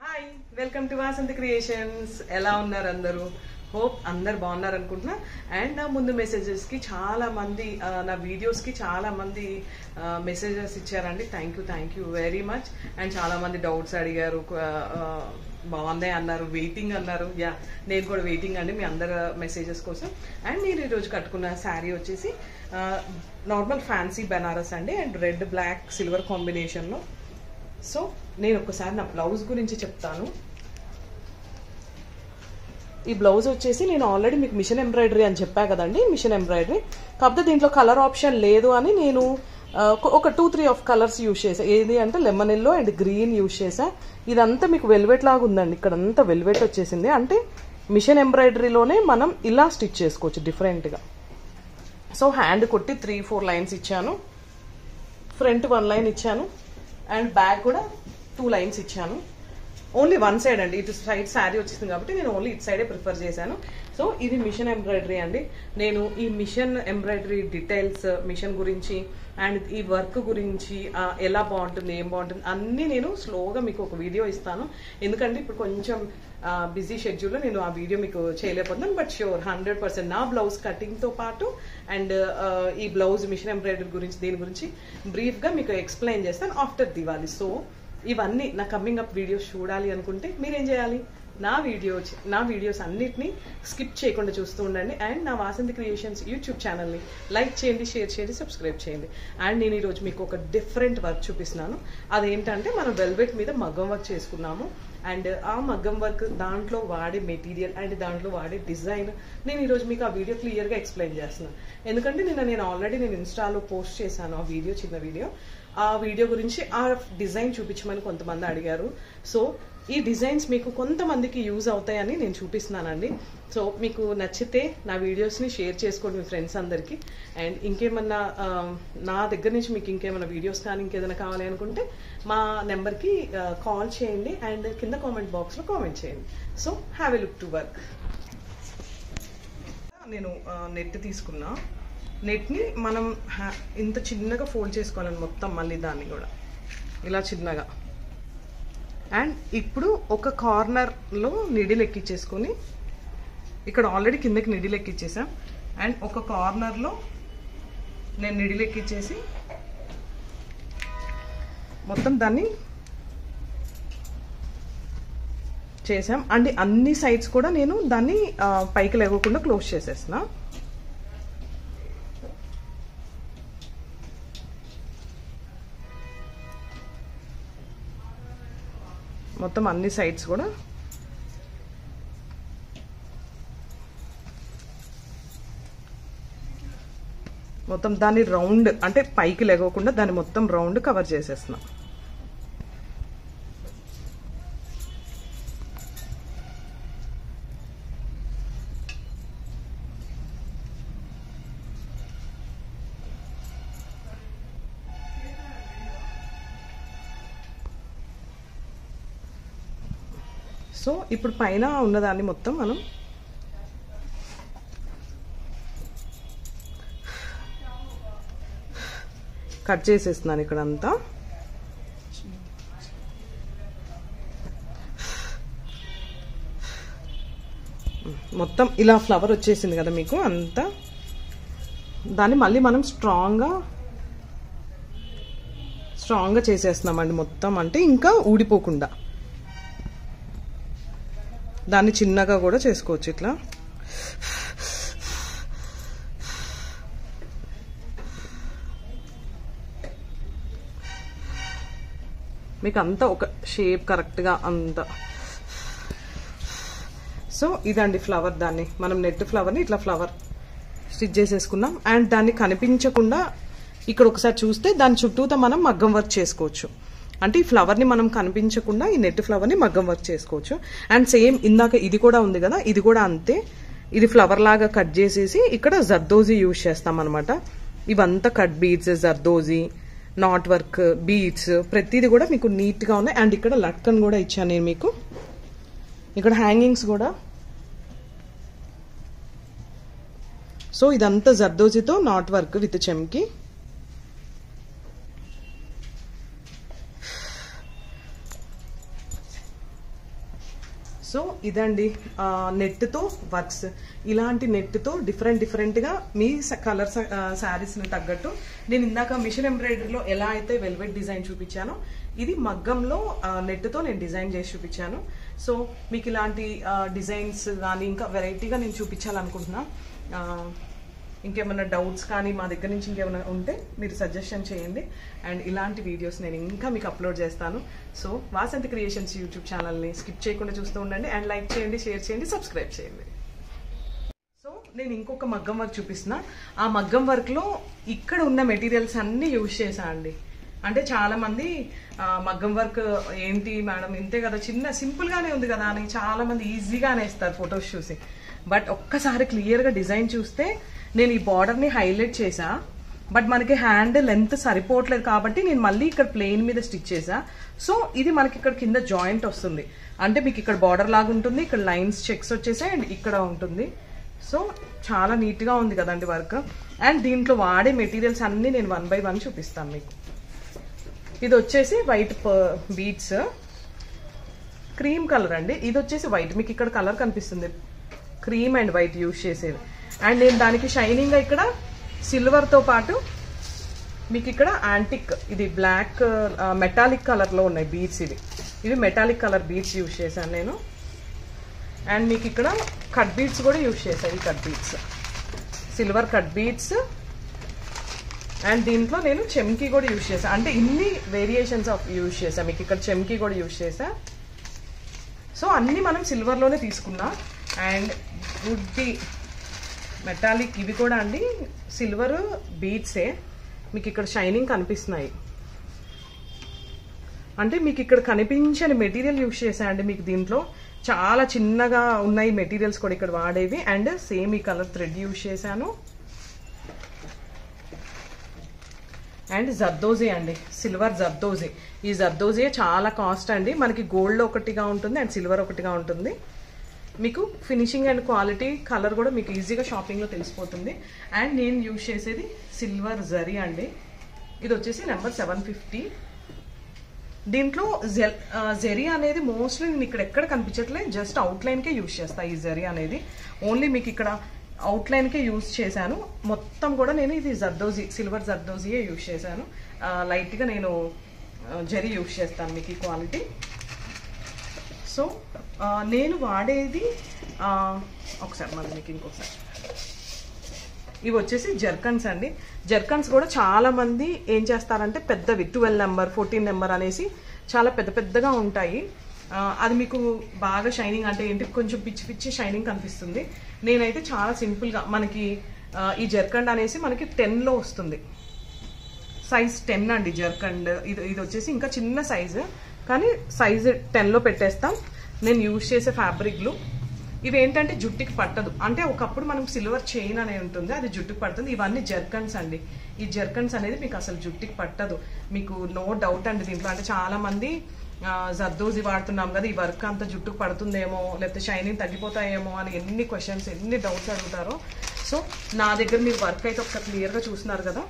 hi welcome to Vasanthi creations ఎలా ఉన్నారు అందరూ హోప్ అందరు బాగున్నారు అనుకుంటున్నా అండ్ నా ముందు మెసేజెస్ కి చాలా మంది ఆ, నా వీడియోస్ కి చాలా మంది మెసేజెస్ ఇచ్చారండి thank you thank you very much and చాలా మంది డౌట్స్ అడిగారు ఆ, ఆ, బాగున్నాయి అన్నారు వెయిటింగ్ అన్నారు యా నేను కూడా వెయిటింగ్ అండి మీ అందరు మెసేజెస్ కోసం అండ్ నేను ఈరోజు కట్టుకున్న శారీ వచ్చేసి నార్మల్ ఫ్యాన్సీ బెనారస్ అండి అండ్ రెడ్ బ్లాక్ సిల్వర్ కాంబినేషన్లో సో నేను ఒకసారి నా బ్లౌజ్ గురించి చెప్తాను ఈ బ్లౌజ్ వచ్చేసి నేను ఆల్రెడీ మీకు మిషన్ ఎంబ్రాయిడరీ అని చెప్పా కదండి మిషన్ ఎంబ్రాయిడరీ కాకపోతే దీంట్లో కలర్ ఆప్షన్ లేదు అని నేను ఆ, ఒక- ఒక two three of colours use చేసా ఏది అంటే lemon yellow and green use చేసా ఇదంతా మీకు వెల్వెట్ లాగా ఉందండి ఇక్కడ అంతా వెల్వెట్ వచ్చేసింది అంటే మిషన్ ఎంబ్రాయిడరీలోనే మనం ఇలా స్టిచ్ చేసుకోవచ్చు డిఫరెంట్గా సో హ్యాండ్ కొట్టి త్రీ ఫోర్ లైన్స్ ఇచ్చాను ఫ్రంట్ వన్ లైన్ ఇచ్చాను అండ్ బ్యాక్ కూడా టూ లైన్స్ ఇచ్చాను ఓన్లీ వన్ సైడ్ అండి ఇటు సైడ్ శారీ వచ్చింది కాబట్టి నేను ఓన్లీ ఇటు సైడే ప్రిఫర్ చేశాను సో ఇది మిషన్ ఎంబ్రాయిడరీ అండి నేను ఈ మిషన్ ఎంబ్రాయిడరీ డీటెయిల్స్ మిషన్ గురించి అండ్ ఈ వర్క్ గురించి ఆ, ఎలా బాగుంటుంది ఏం బాగుంటుంది అన్నీ నేను స్లోగా మీకు ఒక వీడియో ఇస్తాను ఎందుకంటే ఇప్పుడు కొంచెం బిజీ షెడ్యూల్లో నేను ఆ వీడియో మీకు చేయలేకపోతున్నాను బట్ షూర్ హండ్రెడ్ పర్సెంట్ నా బ్లౌజ్ కటింగ్తో పాటు అండ్ ఈ బ్లౌజ్ మిషన్ ఎంబ్రాయిడరీ గురించి దీని గురించి బ్రీఫ్గా మీకు ఎక్స్ప్లెయిన్ చేస్తాను ఆఫ్టర్ దివాలి సో ఇవన్నీ నా కమింగ్ అప్ వీడియోస్ చూడాలి అనుకుంటే మీరేం చేయాలి నా వీడియో నా వీడియోస్ అన్నిటిని స్కిప్ చేయకుండా చూస్తూ ఉండండి అండ్ నా వాసంతి క్రియేషన్స్ యూట్యూబ్ ఛానల్ని లైక్ చేయండి షేర్ చేయండి సబ్స్క్రైబ్ చేయండి అండ్ నేను ఈరోజు మీకు ఒక డిఫరెంట్ వర్క్ చూపిస్తున్నాను అదేంటంటే మనం వెల్వెట్ మీద మగ్గం వర్క్ చేసుకున్నాము అండ్ ఆ మగ్గం వర్క్ దాంట్లో వాడే మెటీరియల్ అండ్ దాంట్లో వాడే డిజైన్ నేను ఈరోజు మీకు ఆ వీడియో క్లియర్గా ఎక్స్ప్లెయిన్ చేస్తున్నాను ఎందుకంటే నిన్న నేను ఆల్రెడీ నేను ఇన్స్టాలో పోస్ట్ చేశాను ఆ వీడియో చిన్న వీడియో ఆ వీడియో గురించి ఆ డిజైన్ చూపించమని కొంతమంది అడిగారు సో ఈ డిజైన్స్ మీకు కొంతమందికి యూజ్ అవుతాయని నేను చూపిస్తున్నానండి సో మీకు నచ్చితే నా వీడియోస్ని షేర్ చేసుకోండి మీ ఫ్రెండ్స్ అందరికీ అండ్ ఇంకేమన్నా ఆ, నా దగ్గర నుంచి మీకు ఇంకేమైనా వీడియోస్ కానీ ఇంకేదైనా కావాలి అనుకుంటే మా నెంబర్కి కాల్ చేయండి అండ్ కింద కామెంట్ బాక్స్లో కామెంట్ చేయండి so have a look to work నేను నెట్ తీసుకున్నా నెట్ని మనం హ్యా- ఇంత చిన్నగా ఫోల్డ్ చేసుకోవాలని మొత్తం మళ్ళీ దాన్ని కూడా ఇలా చిన్నగా అండ్ ఇప్పుడు ఒక కార్నర్లో నిడిలు ఎక్కించేసుకొని ఇక్కడ ఆల్రెడీ కిందకి నిడిలు ఎక్కించేసాం అండ్ ఒక కార్నర్లో నేను నిడిలు ఎక్కించేసి మొత్తం దాన్ని చేసాం అండ్ అన్ని సైడ్స్ కూడా నేను దాన్ని ఆ, పైకి లేవకుండా క్లోజ్ చేసేస్తున్నా మొత్తం అన్ని సైడ్స్ కూడా మొత్తం దాన్ని రౌండ్ అంటే పైకి లెగవకుండా దాన్ని మొత్తం రౌండ్ కవర్ చేసేస్తున్నాం సో ఇప్పుడు పైన ఉన్నదాన్ని మొత్తం మనం కట్ చేసేస్తున్నాను ఇక్కడ అంతా మొత్తం ఇలా ఫ్లవర్ వచ్చేసింది కదా మీకు అంతా దాన్ని మళ్ళీ మనం స్ట్రాంగ్గా స్ట్రాంగ్గా చేసేస్తున్నామండి మొత్తం అంటే ఇంకా ఊడిపోకుండా దాన్ని చిన్నగా కూడా చేసుకోవచ్చు ఇట్లా మీకు అంతా ఒక షేప్ కరెక్ట్గా అంత సో ఇదండి ఫ్లవర్ దాన్ని మనం నెట్ ఫ్లవర్ని ఇట్లా ఫ్లవర్ స్టిచ్ చేసేసుకున్నాం అండ్ దాన్ని కనిపించకుండా ఇక్కడ ఒకసారి చూస్తే దాని చుట్టూతో మనం మగ్గం వర్క్ చేసుకోవచ్చు అంటే ఈ ఫ్లవర్ని మనం కనిపించకుండా ఈ నెట్ ఫ్లవర్ని మగ్గం వర్క్ చేసుకోవచ్చు అండ్ సేమ్ ఇందాక ఇది కూడా ఉంది కదా ఇది కూడా అంతే ఇది ఫ్లవర్ లాగా కట్ చేసేసి ఇక్కడ జర్దోజీ యూజ్ చేస్తాం అనమాట ఇవంతా cut beads zardozi knot work beads ప్రతిదీ కూడా మీకు నీట్గా ఉన్నాయి అండ్ ఇక్కడ లట్కన్ కూడా ఇచ్చాను నేను మీకు ఇక్కడ హ్యాంగింగ్స్ కూడా సో ఇదంతా జర్దోజీతో నాట్ వర్క్ విత్ చెమ్కి సో ఇదండి నెట్తో వర్క్స్ ఇలాంటి నెట్తో డిఫరెంట్ డిఫరెంట్గా మీ కలర్ శారీస్ని తగ్గట్టు నేను ఇందాక మిషన్ ఎంబ్రాయిడరీలో ఎలా అయితే వెల్వెట్ డిజైన్ చూపించానో ఇది మగ్గంలో నెట్తో నేను డిజైన్ చేసి చూపించాను సో మీకు ఇలాంటి డిజైన్స్ కానీ ఇంకా వెరైటీగా నేను చూపించాలనుకుంటున్నా ఆ, ఇంకేమైనా డౌట్స్ కానీ మా దగ్గర నుంచి ఇంకేమైనా ఉంటే మీరు సజెషన్ చేయండి అండ్ ఇలాంటి వీడియోస్ నేను ఇంకా మీకు అప్లోడ్ చేస్తాను సో వాసంతి క్రియేషన్స్ యూట్యూబ్ ఛానల్ని స్కిప్ చేయకుండా చూస్తూ ఉండండి అండ్ లైక్ చేయండి షేర్ చేయండి సబ్స్క్రైబ్ చేయండి సో నేను ఇంకొక మగ్గం వర్క్ చూపిస్తున్నా ఆ మగ్గం వర్క్లో ఇక్కడ ఉన్న మెటీరియల్స్ అన్నీ యూజ్ చేశా అండి అంటే చాలా మంది ఆ, మగ్గం వర్క్ ఏంటి మేడం ఇంతే కదా చిన్న సింపుల్ గానే ఉంది కదా అని చాలా మంది ఈజీగానే వేస్తారు ఫొటోస్ చూసి బట్ ఒక్కసారి క్లియర్ గా డిజైన్ చూస్తే నేను ఈ బార్డర్ ని హైలైట్ చేసా బట్ మనకి హ్యాండ్ లెంత్ సరిపోవట్లేదు కాబట్టి నేను మళ్ళీ ఇక్కడ ప్లెయిన్ మీద స్టిచ్ చేసా సో ఇది మనకి ఇక్కడ కింద జాయింట్ వస్తుంది అంటే మీకు ఇక్కడ బార్డర్ లాగా ఉంటుంది ఇక్కడ లైన్స్ చెక్స్ వచ్చేసాయి అండ్ ఇక్కడ ఉంటుంది సో చాలా నీట్గా ఉంది కదండి వర్క్ అండ్ దీంట్లో వాడే మెటీరియల్స్ అన్నీ నేను వన్ బై వన్ చూపిస్తాను మీకు ఇది వచ్చేసి వైట్ బీట్స్ క్రీమ్ కలర్ అండి ఇది వచ్చేసి వైట్ మీకు ఇక్కడ కలర్ కనిపిస్తుంది క్రీమ్ అండ్ వైట్ యూజ్ చేసేది అండ్ నేను దానికి షైనింగ్ ఇక్కడ సిల్వర్తో పాటు మీకు ఇక్కడ యాంటిక్ ఇది బ్లాక్ మెటాలిక్ కలర్లో ఉన్నాయి బీట్స్ ఇవి ఇవి మెటాలిక్ కలర్ బీట్స్ యూజ్ చేశాను నేను అండ్ మీకు ఇక్కడ కట్ బీట్స్ కూడా యూజ్ చేశాను ఈ cut beads silver cut beads and దీంట్లో నేను చెమ్కీ కూడా యూజ్ చేశాను అంటే ఇన్ని వేరియేషన్స్ ఆఫ్ యూజ్ చేశాను మీకు ఇక్కడ చెమ్కీ కూడా యూజ్ చేశా సో అన్నీ మనం సిల్వర్లోనే తీసుకున్నా అండ్ వుడ్డి మెటాలిక్ ఇవి కూడా అండి సిల్వర్ బీట్సే మీకు ఇక్కడ షైనింగ్ కనిపిస్తున్నాయి అంటే మీకు ఇక్కడ కనిపించని మెటీరియల్ యూజ్ చేశా అండి మీకు దీంట్లో చాలా చిన్నగా ఉన్నాయి మెటీరియల్స్ కూడా ఇక్కడ వాడేవి అండ్ సేమ్ ఈ కలర్ థ్రెడ్ యూజ్ చేశాను అండ్ జర్దోజీ అండి సిల్వర్ జర్దోజీ ఈ జర్దోజీ చాలా కాస్ట్ అండి మనకి గోల్డ్ ఒకటిగా ఉంటుంది అండ్ సిల్వర్ ఒకటిగా ఉంటుంది మీకు ఫినిషింగ్ అండ్ క్వాలిటీ కలర్ కూడా మీకు ఈజీగా షాపింగ్లో తెలిసిపోతుంది అండ్ నేను యూజ్ చేసేది సిల్వర్ జరీ అండి ఇది వచ్చేసి నెంబర్ సెవెన్ ఫిఫ్టీ దీంట్లో జెల్ జెరీ అనేది మోస్ట్లీ నేను ఇక్కడ ఎక్కడ కనిపించట్లేదు జస్ట్ అవుట్లైన్కే యూజ్ చేస్తా ఈ జెరీ అనేది ఓన్లీ మీకు ఇక్కడ అవుట్లైన్కే యూజ్ చేశాను మొత్తం కూడా నేను ఇది జర్దోజీ సిల్వర్ జర్దోజీయే యూజ్ చేశాను ఆ, లైట్గా నేను ఆ, జెరీ యూజ్ చేస్తాను మీకు ఈ క్వాలిటీ సో ఆ, నేను వాడేది ఆ, ఒకసారి మళ్ళీ మీకు ఇంకొకసారి ఇవి వచ్చేసి జర్కన్స్ అండి జర్కన్స్ కూడా చాలా మంది ఏం చేస్తారంటే పెద్దవి ట్వెల్వ్ నెంబర్ ఫోర్టీన్ నెంబర్ అనేసి చాలా పెద్ద పెద్దగా ఉంటాయి ఆ, అది మీకు బాగా షైనింగ్ అంటే ఏంటి కొంచెం పిచ్చి పిచ్చి షైనింగ్ కనిపిస్తుంది నేనైతే చాలా సింపుల్గా మనకి ఆ, ఈ జర్కండ్ అనేసి మనకి టెన్లో వస్తుంది సైజ్ టెన్ అండి జర్కండ్ ఇది ఇది వచ్చేసి ఇంకా చిన్న సైజు కానీ సైజ్ టెన్లో పెట్టేస్తాం నేను యూజ్ చేసే ఫ్యాబ్రిక్లు ఇవి ఏంటంటే జుట్టుకి పట్టదు అంటే ఒకప్పుడు మనం సిల్వర్ చైన్ అనేది ఉంటుంది అది జుట్టుకి పడుతుంది ఇవన్నీ జర్కన్స్ అండి ఈ జర్కన్స్ అనేది మీకు అసలు జుట్టుకి పట్టదు మీకు నో డౌట్ అండి దీంట్లో అంటే చాలా మంది ఆ, జర్దోజీ వాడుతున్నాం కదా ఈ వర్క్ అంతా జుట్టుకు పడుతుందేమో లేకపోతే షైనింగ్ తగ్గిపోతాయేమో అని ఎన్ని క్వశ్చన్స్ ఎన్ని డౌట్స్ అడుగుతారో సో నా దగ్గర మీరు వర్క్ అయితే ఒకసారి క్లియర్గా చూస్తున్నారు కదా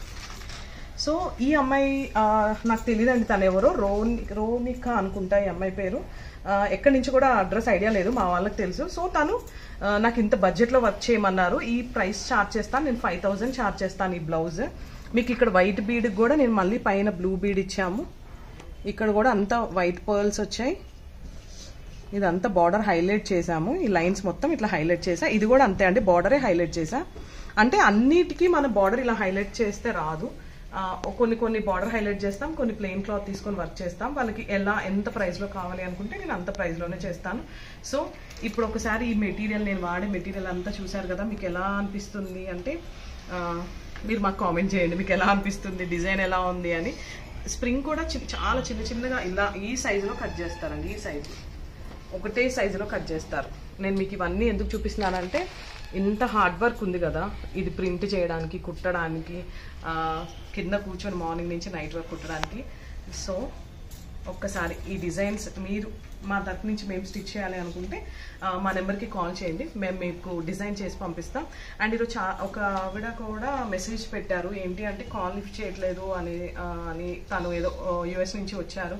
సో ఈ అమ్మాయి ఆ, నాకు తెలియదండి తను ఎవరో రోని రోనిక అనుకుంటా ఈ అమ్మాయి పేరు ఆ, ఎక్కడి నుంచి కూడా అడ్రస్ ఐడియా లేదు మా వాళ్ళకి తెలుసు సో తను ఆ, నాకు ఇంత బడ్జెట్లో వర్క్ చేయమన్నారు ఈ ప్రైస్ చార్జ్ చేస్తాను నేను ఫైవ్ థౌజండ్ చార్జ్ చేస్తాను ఈ బ్లౌజ్ మీకు ఇక్కడ వైట్ బీడ్ కూడా నేను మళ్ళీ పైన బ్లూ బీడ్ ఇచ్చాము ఇక్కడ కూడా అంతా వైట్ పర్ల్స్ వచ్చాయి ఇదంతా బార్డర్ హైలైట్ చేసాము ఈ లైన్స్ మొత్తం ఇట్లా హైలైట్ చేసా ఇది కూడా అంతే అండి బార్డరే హైలైట్ చేసా అంటే అన్నిటికీ మన బార్డర్ ఇలా హైలైట్ చేస్తే రాదు ఆ, కొన్ని కొన్ని బార్డర్ హైలైట్ చేస్తాం కొన్ని ప్లెయిన్ క్లాత్ తీసుకొని వర్క్ చేస్తాం వాళ్ళకి ఎలా ఎంత ప్రైస్లో కావాలి అనుకుంటే నేను అంత ప్రైస్లోనే చేస్తాను సో ఇప్పుడు ఒకసారి ఈ మెటీరియల్ నేను వాడే మెటీరియల్ అంతా చూసారు కదా మీకు ఎలా అనిపిస్తుంది అంటే ఆ, మీరు మాకు కామెంట్ చేయండి మీకు ఎలా అనిపిస్తుంది డిజైన్ ఎలా ఉంది అని స్ప్రింగ్ కూడా చి- చాలా చిన్న చిన్నగా ఇలా ఈ సైజులో కట్ చేస్తారండి ఈ సైజు ఒకటే సైజులో కట్ చేస్తారు నేను మీకు ఇవన్నీ ఎందుకు చూపిస్తున్నానంటే ఇంత హార్డ్ వర్క్ ఉంది కదా ఇది ప్రింట్ చేయడానికి కుట్టడానికి ఆ, కింద కూర్చొని మార్నింగ్ నుంచి నైట్ వరకు కుట్టడానికి సో ఒక్కసారి ఈ డిజైన్స్ మీరు మా తరపు నుంచి మేము స్టిచ్ చేయాలి అనుకుంటే ఆ, మా నెంబర్కి కాల్ చేయండి మేము మీకు డిజైన్ చేసి పంపిస్తాం అండ్ ఈరోజు చా ఒక ఆవిడ కూడా మెసేజ్ పెట్టారు ఏంటి అంటే కాల్ లిఫ్ట్ చేయట్లేదు అని ఆ, అని తను ఏదో యుఎస్ నుంచి వచ్చారు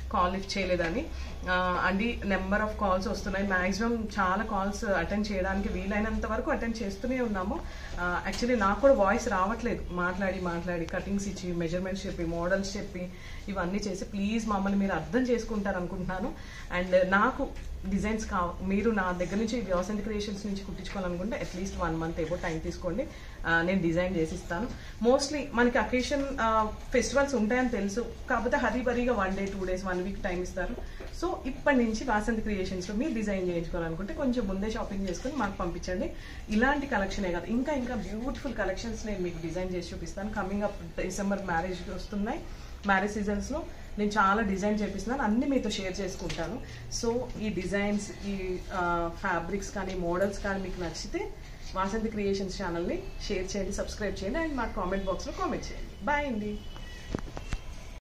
కాల్ లిఫ్ట్ చేయలేదని ఆ, అండి నెంబర్ ఆఫ్ కాల్స్ వస్తున్నాయి మాక్సిమం చాలా కాల్స్ అటెండ్ చేయడానికి వీలైనంత వరకు అటెండ్ చేస్తూనే ఉన్నాము యాక్చువల్లీ నాకు కూడా వాయిస్ రావట్లేదు మాట్లాడి మాట్లాడి కటింగ్స్ ఇచ్చి మెజర్మెంట్స్ చెప్పి మోడల్స్ చెప్పి ఇవన్నీ చేసి ప్లీజ్ మమ్మల్ని మీరు అర్థం చేసుకుంటారు అనుకుంటున్నాను అండ్ నాకు డిజైన్స్ కా మీరు నా దగ్గర నుంచి వ్యవసాయ క్రియేషన్స్ నుంచి కుట్టించుకోవాలనుకుంటే అట్లీస్ట్ వన్ మంత్ ఏవో టైం తీసుకోండి ఆ, నేను డిజైన్ చేసి ఇస్తాను మోస్ట్లీ మనకి అకేషన్ ఫెస్టివల్స్ ఉంటాయని తెలుసు కాకపోతే హరీబరీగా one day two days one week time ఇస్తారు సో ఇప్పటి నుంచి వాసంతి క్రియేషన్స్లో మీరు డిజైన్ చేయించుకోవాలనుకుంటే కొంచెం ముందే షాపింగ్ చేసుకుని మాకు పంపించండి ఇలాంటి కలెక్షనే కాదు ఇంకా ఇంకా బ్యూటిఫుల్ కలెక్షన్స్ నేను మీకు డిజైన్ చేసి చూపిస్తాను కమింగ్ అప్ డిసెంబర్ మ్యారేజ్ వస్తున్నాయి మ్యారేజ్ సీజన్స్లో నేను చాలా డిజైన్ చేపిస్తున్నాను అన్ని మీతో షేర్ చేసుకుంటాను సో ఈ డిజైన్స్ ఈ ఫ్యాబ్రిక్స్ కానీ మోడల్స్ కానీ మీకు నచ్చితే వాసంతి క్రియేషన్స్ ఛానల్ని షేర్ చేయండి సబ్స్క్రైబ్ చేయండి అండ్ మా కామెంట్ బాక్స్లో కామెంట్ చేయండి బాయ్ అండి